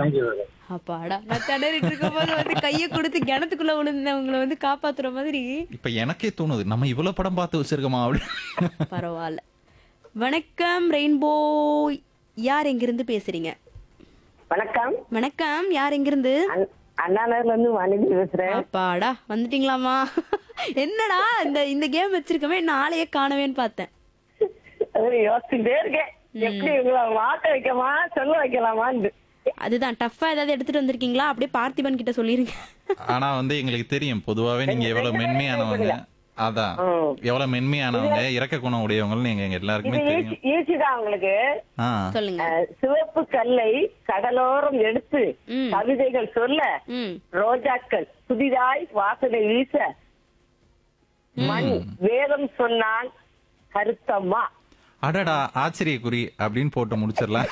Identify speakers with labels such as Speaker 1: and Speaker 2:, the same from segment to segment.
Speaker 1: Thank you
Speaker 2: அப்பாடா நான் திணறிட்டு இருக்கும் போது வந்து கையை கொடுத்து கிணத்துக்குள்ள விழுந்தவங்களை வந்து காப்பாத்துற மாதிரி
Speaker 3: இப்ப எனக்கே தோணுது நம்ம இவ்வளவு படம் பார்த்து வச்சிருக்கோமா அப்படின்னு
Speaker 2: பரவாயில்ல வணக்கம் ரெயின்போ யார் எங்கிருந்து பேசுறீங்க
Speaker 4: வணக்கம்
Speaker 2: வணக்கம் யார் எங்கிருந்து
Speaker 4: அண்ணா- அண்ணா நகர்ல இருந்து வாணிஜி பேசுறேன்
Speaker 2: அப்பாடா வந்துட்டீங்களாமா என்னடா இந்த இந்த கேம் வச்சிருக்கவே நாளையே காணவேன்னு பார்த்தேன்
Speaker 4: அது யோசிச்சுட்டே இருக்கேன் எப்படி உங்களை மாட்ட வைக்கமா சொல்ல வைக்கலாமான்னு
Speaker 2: அதுதான் டஃப்பா ஏதாவது எடுத்துட்டு வந்திருக்கீங்களா அப்படியே பார்த்திபன் கிட்ட சொல்லிருங்க
Speaker 3: ஆனா வந்து எங்களுக்கு தெரியும் பொதுவாவே நீங்க எவ்வளவு மென்மையானவங்க அதான் எவ்வளவு மென்மையானவங்க இறக்க குணம் உடையவங்கன்னு எங்க எங்க எல்லாருக்குமே
Speaker 4: இது
Speaker 3: தெரியும்
Speaker 4: ஈஸி தான் உங்களுக்கு
Speaker 3: ஆ
Speaker 2: சொல்லுங்க
Speaker 4: அஹ், சிவப்பு கல்லை கடலோரம் எடுத்து
Speaker 2: ம்.
Speaker 4: கவிதைகள் சொல்ல
Speaker 2: ம்
Speaker 4: ரோஜாக்கள் புதிதாய் வாசனை வீச மண் வேதம் சொன்னான் கருத்தம்மா
Speaker 3: அடடா ஆச்சரியக்குறி அப்படின்னு போட்டு முடிச்சிடலாம்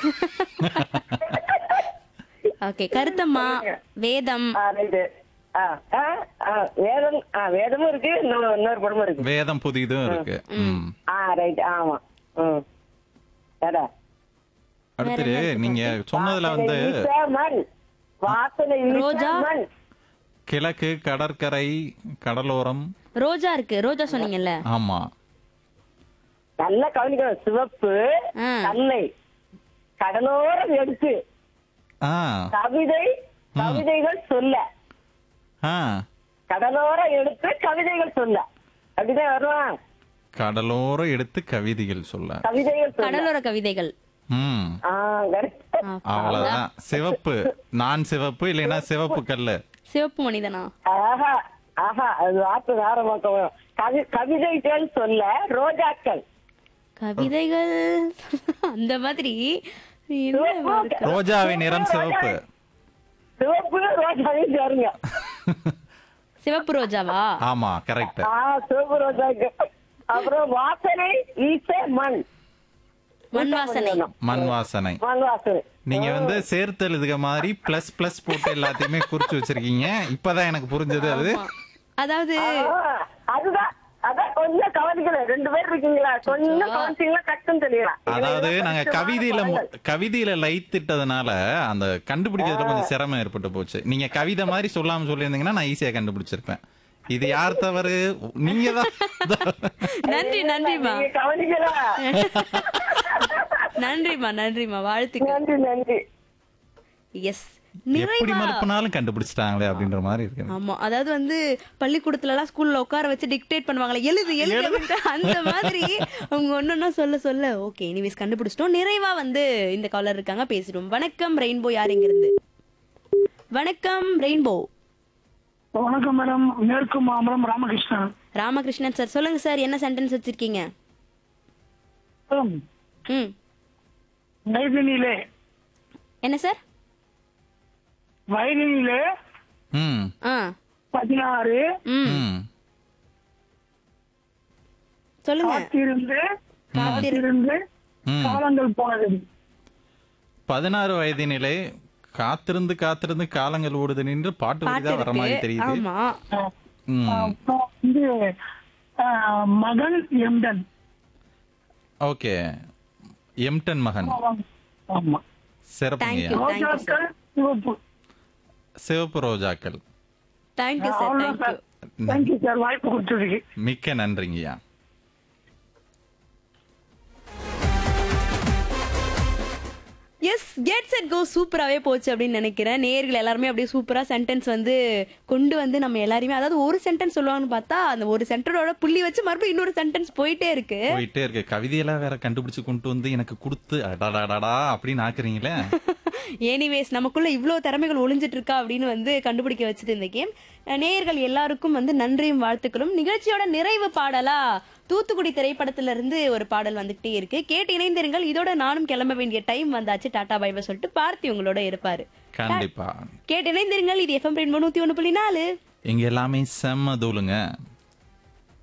Speaker 2: ஓகே கருத்தம்மா வேதம்
Speaker 4: ஆ, right. ஆ, ஆ, ஆ, வேதம் ஆ, வேதமும் இருக்கு இன்னொரு இன்னொரு படமும் இருக்கு
Speaker 3: வேதம் புதிதும் இருக்கு ம்.
Speaker 4: ஆ ரைட் ஆமா ம் வேற
Speaker 3: அடுத்தது நீங்க சொன்னதுல வந்து
Speaker 4: வாசனை வீச மண் வாசனை வீச
Speaker 2: ரோஜா?
Speaker 4: மண்
Speaker 3: கிழக்கு கடற்கரை கடலோரம்
Speaker 2: ரோஜா இருக்கு ரோஜா சொன்னீங்கல்ல
Speaker 3: ஆமா
Speaker 4: நல்லா கவனிக்கணும் சிவப்பு
Speaker 2: ஆ.
Speaker 4: கல்லை கடலோரம் எடுத்து
Speaker 3: ஆ
Speaker 4: கவிதை கவிதைகள் சொல்ல
Speaker 3: ஆ
Speaker 4: கடலோரம் எடுத்து கவிதைகள் சொல்ல கவிதை வருவான்
Speaker 3: கடலோரம் எடுத்து கவிதைகள் சொல்ல
Speaker 4: கவிதைகள் சொல்ல
Speaker 2: கடலோர கவிதைகள்
Speaker 3: ம்
Speaker 4: ஆ correct.
Speaker 3: அவ்வளவுதான் சிவப்பு நான் சிவப்பு இல்லைன்னா சிவப்பு கல்லு
Speaker 2: சிவப்பு மனிதனா
Speaker 4: ஆஹா ஆஹா அது வார்த்தை ஆரம்பம் கவி கவிதைகள் சொல்ல ரோஜாக்கள்
Speaker 2: கவிதைகள் அந்த மாதிரி என்ன இருக்கு?
Speaker 3: ரோஜாவின் நிறம் சிவப்பு
Speaker 4: சிவப்பு ரோஜாவையும் சேருங்க
Speaker 2: சிவப்பு ரோஜாவா
Speaker 3: ஆமா கரெக்ட்
Speaker 4: ஆ சிவப்பு ரோஜாக்கு அப்புறம் வாசனை வீச மண்
Speaker 2: மண் வாசனை
Speaker 3: மண் வாசனை
Speaker 4: மண் வாசனை
Speaker 3: நீங்க வந்து சேர்த்து எழுதுக மாதிரி பிளஸ் பிளஸ் போட்டு எல்லாத்தையுமே குறிச்சு வச்சிருக்கீங்க இப்பதான் எனக்கு புரிஞ்சது அது
Speaker 2: ஆமா. அதாவது
Speaker 4: ஆ, அதுதான் அதான் கொஞ்சம் கவனிக்கல ரெண்டு பேர் இருக்கீங்களா கொஞ்சம் கவனிச்சீங்களா கட்டுன்னு தெரியலாம்
Speaker 3: அதாவது நாங்க கவிதையில மு- கவிதையில லைத்திட்டதுனால அந்த கண்டுபிடிக்கிறதுல கொஞ்சம் சிரமம் ஏற்பட்டு போச்சு நீங்க கவிதை மாதிரி சொல்லாம சொல்லியிருந்தீங்கன்னா நான் ஈஸியா கண்டுபிடிச்சிருப்பேன் இது யார் தவறு நீங்க தான்
Speaker 2: நன்றி நன்றிமா
Speaker 4: நீங்க கவனிக்கல
Speaker 2: நன்றிமா நன்றிமா வாழ்த்துக்கள்
Speaker 4: நன்றி நன்றி
Speaker 2: எஸ்
Speaker 3: எப்படி
Speaker 2: நிறைவா
Speaker 3: மறுப்புனாலும் கண்டுபிடிச்சிட்டாங்களே அப்படின்ற மாதிரி இருக்கு
Speaker 2: ஆமா அதாவது வந்து பள்ளிக்கூடத்துல எல்லாம் ஸ்கூல்ல உட்கார வச்சு டிக்டேட் பண்ணுவாங்களே எழுது எழுது அப்படின்ட்டு அந்த மாதிரி அவங்க ஒன்னொன்னா சொல்ல சொல்ல ஓகே எனிவேஸ் கண்டுபிடிச்சிட்டோம் நிறைவா வந்து இந்த காலர் இருக்காங்க பேசிடுவோம் வணக்கம் ரெயின்போ யார் எங்க இருந்து வணக்கம் ரெயின்போ
Speaker 1: வணக்கம் மேடம் மேற்கு மாமரம் ராமகிருஷ்ணன்
Speaker 2: ராமகிருஷ்ணன் சார் சொல்லுங்க சார் என்ன சென்டென்ஸ் வச்சிருக்கீங்க
Speaker 1: மேடம்,
Speaker 2: ம்
Speaker 1: வயதினிலே
Speaker 2: என்ன சார்
Speaker 1: வயதினிலே
Speaker 3: ம்
Speaker 2: ஆ
Speaker 1: பதினாறு
Speaker 2: ம்
Speaker 3: ம்
Speaker 2: சொல்லுங்க
Speaker 1: காத்திருந்து காத்திருந்து
Speaker 3: ம்.
Speaker 1: காலங்கள் போனது
Speaker 3: பதினாறு வயதினிலே காத்திருந்து காத்திருந்து காலங்கள் ஓடுது நின்று பாட்டு
Speaker 2: பாட்டு
Speaker 3: வரிதான் வர மாதிரி
Speaker 2: இருக்கு
Speaker 3: தெரியுது
Speaker 2: ஆமா
Speaker 3: ம்
Speaker 1: அப்புறம் வந்து ஆஹ், மகன் எம்டன்
Speaker 3: ஓகே எம்டன் மகன்
Speaker 1: ஆமா
Speaker 3: சிறப்புங்கய்யா
Speaker 2: Thank you.
Speaker 1: ரோஜாக்கள் சிவப்பு
Speaker 3: சிவப்பு ரோஜாக்கள்
Speaker 2: தேங்க்யூ சார்
Speaker 1: அவ்வளவுதான்
Speaker 2: தேங்க்யூ
Speaker 1: சார் தேங்க்யூ சார் வாய்ப்பு கொடுத்ததுக்கு
Speaker 3: மிக்க நன்றிங்கய்யா
Speaker 2: எஸ் கெட் செட் கோ சூப்பராகவே போச்சு அப்படின்னு நினைக்கிறேன் நேர்கள் எல்லாருமே அப்படியே சூப்பராக சென்டென்ஸ் வந்து கொண்டு வந்து நம்ம எல்லாருமே அதாவது ஒரு சென்டென்ஸ் சொல்லுவாங்கன்னு பார்த்தா அந்த ஒரு சென்டரோட புள்ளி வச்சு மறுபடியும் இன்னொரு சென்டென்ஸ் போயிட்டே இருக்கு
Speaker 3: போயிட்டே இருக்கு கவிதையெல்லாம் வேற கண்டுபிடிச்சு கொண்டு வந்து எனக்கு கொடுத்து அடாடாடாடா அப்படின்னு ஆக்குறீங்களே
Speaker 2: எனிவேஸ் நமக்குள்ள இவ்வளோ திறமைகள் ஒளிஞ்சிட்டு இருக்கா அப்படின்னு வந்து கண்டுபிடிக்க வச்சது இந்த கேம் நேயர்கள் எல்லாருக்கும் வந்து நன்றியும் வாழ்த்துக்களும் நிகழ்ச்சியோட நிறைவு பாடலா தூத்துக்குடி திரைப்படத்துல இருந்து ஒரு பாடல் வந்துகிட்டே இருக்கு கேட்டு இணைந்திருங்கள் இதோட நானும் கிளம்ப வேண்டிய டைம் வந்தாச்சு டாடா பைபை சொல்லிட்டு பார்த்தி உங்களோட இருப்பாரு
Speaker 3: கண்டிப்பா
Speaker 2: கேட்டு இணைந்திருங்கள் இது எஃப்எம் ரெண்டு நூத்தி ஒண்ணு புள்ளி நாலு
Speaker 3: இங்க எல்லாமே செம்ம தூளுங்க